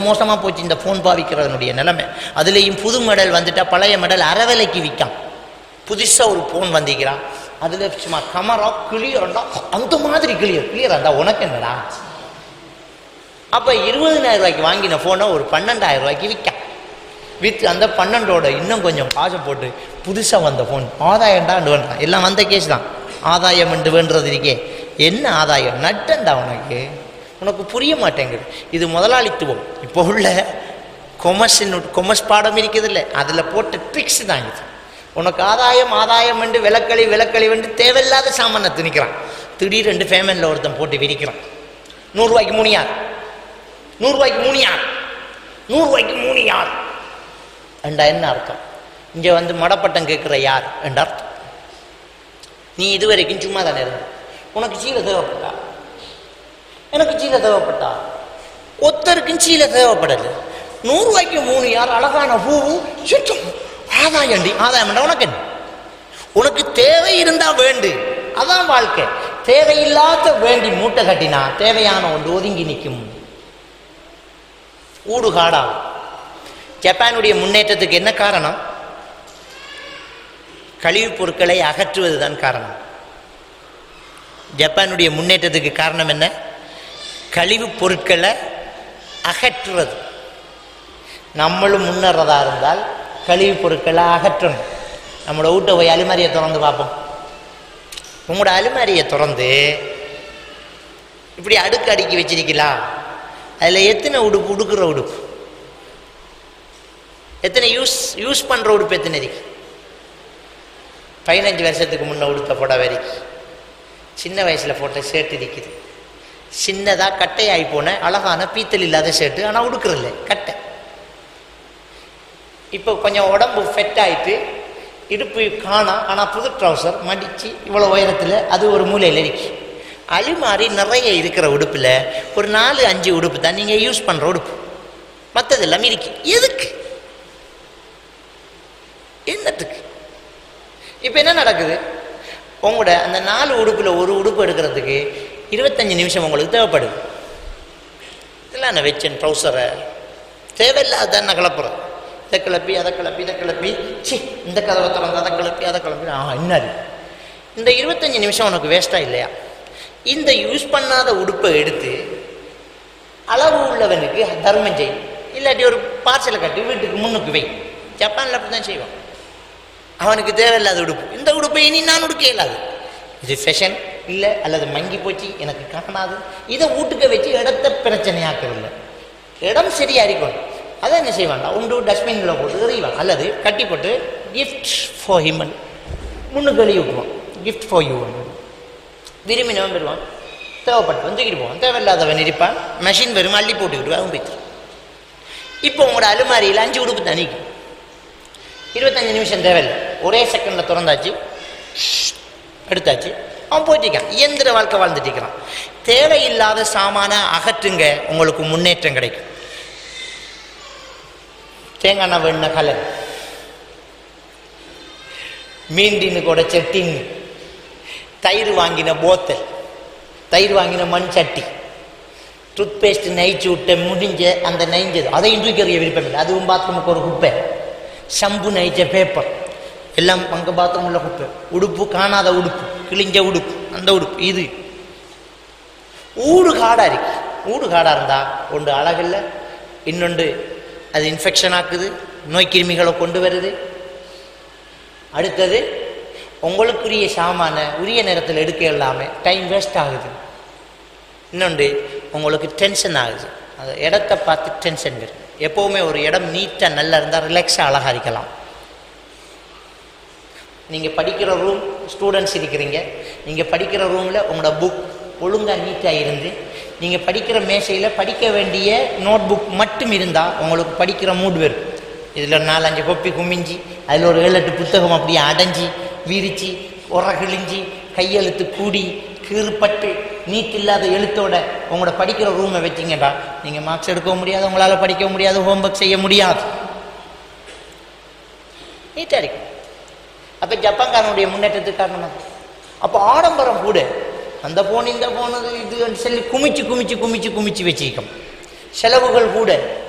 மோசமாக போச்சு இந்த ஃபோன் பாவிக்கிறதனுடைய நிலைமை அதுலேயும் புது மாடல் வந்துட்டா பழைய மாடல் அறவிலைக்கு விற்காம் புதுசாக ஒரு ஃபோன் வந்திக்கிறான் அதில் சும்மா கமரா கிளியர்ண்டா அந்த மாதிரி கிளியர் கிளியராண்டா உனக்கு என்னடா அப்போ இருபதினாயிரம் ரூபாய்க்கு வாங்கின ஃபோனை ஒரு பன்னெண்டாயிரம் ரூபாய்க்கு விற்கான் விற்று அந்த பன்னெண்டோட இன்னும் கொஞ்சம் காசை போட்டு புதுசாக வந்த ஃபோன் ஆதாயம்டாண்டு வேண்டாம் எல்லாம் வந்த கேஸ் தான் ஆதாயம் என்று வேண்டது இருக்கே என்ன ஆதாயம் நட்டண்டா உனக்கு உனக்கு புரிய மாட்டேங்குது இது முதலாளித்துவம் இப்போ உள்ள கொமர்ஸின் கொமர்ஸ் பாடம் இருக்குது இல்லை அதில் போட்ட ட்ரிக்ஸ் தான் இது உனக்கு ஆதாயம் ஆதாயம் என்று விளக்களி விளக்களி வந்து தேவையில்லாத சாமானை திணிக்கிறான் திடீர் ரெண்டு ஃபேமனில் ஒருத்தன் போட்டு விரிக்கிறான் நூறுரூவாய்க்கு மூணு யார் நூறுரூவாய்க்கு மூணு யார் நூறுரூவாய்க்கு மூணு யார் என்றா என்ன அர்த்தம் இங்கே வந்து மடப்பட்டம் கேட்குற யார் என்ற அர்த்தம் நீ இதுவரைக்கும் சும்மா தானே இருந்த உனக்கு சீலை தேவைப்பட்டா எனக்கு சீலை தேவைப்பட்டா ஒத்தருக்கும் சீலை தேவைப்படல நூறுரூவாய்க்கு மூணு யார் அழகான பூவும் சுத்தம் ஆதாயண்டி ஆதாயம் என்றா உனக்கு என்ன உனக்கு தேவை இருந்தா வேண்டு அதான் வாழ்க்கை தேவையில்லாத வேண்டி மூட்டை கட்டினா தேவையான ஒன்று ஒதுங்கி நிற்கும் ஊடு காடாகும் ஜப்பானுடைய முன்னேற்றத்துக்கு என்ன காரணம் கழிவுப் பொருட்களை அகற்றுவதுதான் காரணம் ஜப்பானுடைய முன்னேற்றத்துக்கு காரணம் என்ன கழிவுப் பொருட்களை அகற்றுவது நம்மளும் முன்னேறதா இருந்தால் கழிவுப் பொருட்களை அகற்றணும் நம்மளோட வீட்டை போய் அலுமாரியை திறந்து பார்ப்போம் உங்களோட அலுமாரியை திறந்து இப்படி அடுக்கு அடுக்கி வச்சிருக்கலாம் அதில் எத்தனை உடுப்பு உடுக்குற உடுப்பு எத்தனை யூஸ் யூஸ் பண்ணுற உடுப்பு எத்தனை இருக்கு பதினஞ்சு வருஷத்துக்கு முன்ன உடுத்த புடவை இருக்கு சின்ன வயசில் போட்ட ஷர்ட் இருக்குது சின்னதாக கட்டையாகி போன அழகான பீத்தல் இல்லாத ஷர்ட்டு ஆனால் உடுக்குறதில்ல கட்டை இப்போ கொஞ்சம் உடம்பு ஃபெட் ஆயிட்டு இடுப்பு காணா ஆனால் புது ட்ரௌசர் மடித்து இவ்வளோ உயரத்தில் அது ஒரு மூலையில் இருக்கு அலிமாரி நிறைய இருக்கிற உடுப்பில் ஒரு நாலு அஞ்சு உடுப்பு தான் நீங்கள் யூஸ் பண்ணுற உடுப்பு மற்றது எல்லாமே இருக்கு எதுக்கு என்னத்துக்கு இப்போ என்ன நடக்குது உங்களோட அந்த நாலு உடுப்பில் ஒரு உடுப்பு எடுக்கிறதுக்கு இருபத்தஞ்சு நிமிஷம் உங்களுக்கு தேவைப்படுது இதெல்லாம் நான் வச்சேன் ட்ரௌசரை தேவையில்லாத நான் கிளப்புறேன் இதை கிளப்பி அதை கிளப்பி இதை கிளப்பி சி இந்த கதவை திறந்து அதை கிளப்பி அதை கிளப்பி ஆ என்னது இந்த இருபத்தஞ்சு நிமிஷம் உனக்கு வேஸ்ட்டாக இல்லையா இந்த யூஸ் பண்ணாத உடுப்பை எடுத்து அளவு உள்ளவனுக்கு தர்மம் செய் இல்லாட்டி ஒரு பார்சலை கட்டி வீட்டுக்கு முன்னுக்கு வை ஜப்பானில் அப்படி தான் செய்வான் அவனுக்கு தேவையில்லாத உடுப்பு இந்த உடுப்பை இனி நான் உடுக்க இயலாது இது ஃபேஷன் இல்லை அல்லது மங்கி போச்சு எனக்கு காணாது இதை வீட்டுக்க வச்சு இடத்த பிரச்சனையாக்கவில்லை இடம் சரியா இருக்கணும் அதை என்ன செய்வான்டா உண்டு டஸ்ட்பினில் போட்டு எறிவான் அல்லது கட்டி போட்டு கிஃப்ட் ஃபார் ஹிமன் முன்னுக்கு எழுதி விட்டுருவான் கிஃப்ட் ஃபார் யூ விரும்பினவன் பெறுவான் தேவைப்பட்டு வந்து தூக்கிட்டு போவான் தேவையில்லாதவன் இருப்பான் மெஷின் வரும் அள்ளி போட்டுக்கிட்டு அவன் போய்த்து இப்போ உங்களோட அலுமாரியில் அஞ்சு உடுப்பு தனிக்கும் இருபத்தஞ்சு நிமிஷம் தேவையில்லை ஒரே செகண்டில் திறந்தாச்சு எடுத்தாச்சு அவன் போயிட்டிருக்கான் இயந்திர வாழ்க்கை வாழ்ந்துட்டு இருக்கிறான் தேவையில்லாத சாமான அகற்றுங்க உங்களுக்கு முன்னேற்றம் கிடைக்கும் தேங்காய் எண்ணெய் வெண்ணெய் கலர் மீண்டின்னு கூட செட்டின்னு தயிர் வாங்கின போத்தல் தயிர் வாங்கின மண் சட்டி டூத் பேஸ்ட் நெய்ச்சு விட்ட முடிஞ்ச அந்த நெய்ஞ்சது அதையும் தூக்கி எறிய விருப்பம் இல்லை அதுவும் பாத்ரூமுக்கு ஒரு குப்பை சம்பு நெய்ச்ச பேப்பர் எல்லாம் அங்கே பாத்ரூம் உள்ள குப்பை உடுப்பு காணாத உடுப்பு கிழிஞ்ச உடுப்பு அந்த உடுப்பு இது ஊடு காடாக இருக்கு ஊடு காடாக இருந்தா ஒன்று அழகில்லை இன்னொன்று அது இன்ஃபெக்ஷன் ஆக்குது நோய் கிருமிகளை கொண்டு வருது அடுத்தது உங்களுக்குரிய சாமான உரிய நேரத்தில் எடுக்க இல்லாமல் டைம் வேஸ்ட் ஆகுது இன்னொன்று உங்களுக்கு டென்ஷன் ஆகுது அந்த இடத்த பார்த்து டென்ஷன் வரும் எப்போவுமே ஒரு இடம் நீட்டாக நல்லா இருந்தால் ரிலாக்ஸாக அழகாக இருக்கலாம் நீங்கள் படிக்கிற ரூம் ஸ்டூடெண்ட்ஸ் இருக்கிறீங்க நீங்கள் படிக்கிற ரூமில் உங்களோட புக் ஒழுங்காக நீட்டாக இருந்து நீங்கள் படிக்கிற மேசையில் படிக்க வேண்டிய நோட் புக் மட்டும் இருந்தால் உங்களுக்கு படிக்கிற மூட் வரும் இதில் நாலஞ்சு கொப்பி குமிஞ்சி அதில் ஒரு ஏழு எட்டு புத்தகம் அப்படியே அடைஞ்சி விரிச்சு உர கிழிஞ்சி கையெழுத்து கூடி கீறுப்பட்டு நீட் இல்லாத எழுத்தோட உங்களோட படிக்கிற ரூமை வச்சிங்கடா நீங்கள் மார்க்ஸ் எடுக்க முடியாது உங்களால் படிக்க முடியாது ஹோம்ஒர்க் செய்ய முடியாது நீட்டாக இருக்கு அப்போ ஜப்பான்காரனுடைய முன்னேற்றத்துக்கு காரணமாக அப்போ ஆடம்பரம் கூட அந்த போன் இந்த போனது இது சொல்லி குமிச்சு குமிச்சு குமிச்சு குமிச்சு வச்சிருக்கோம் செலவுகள் கூட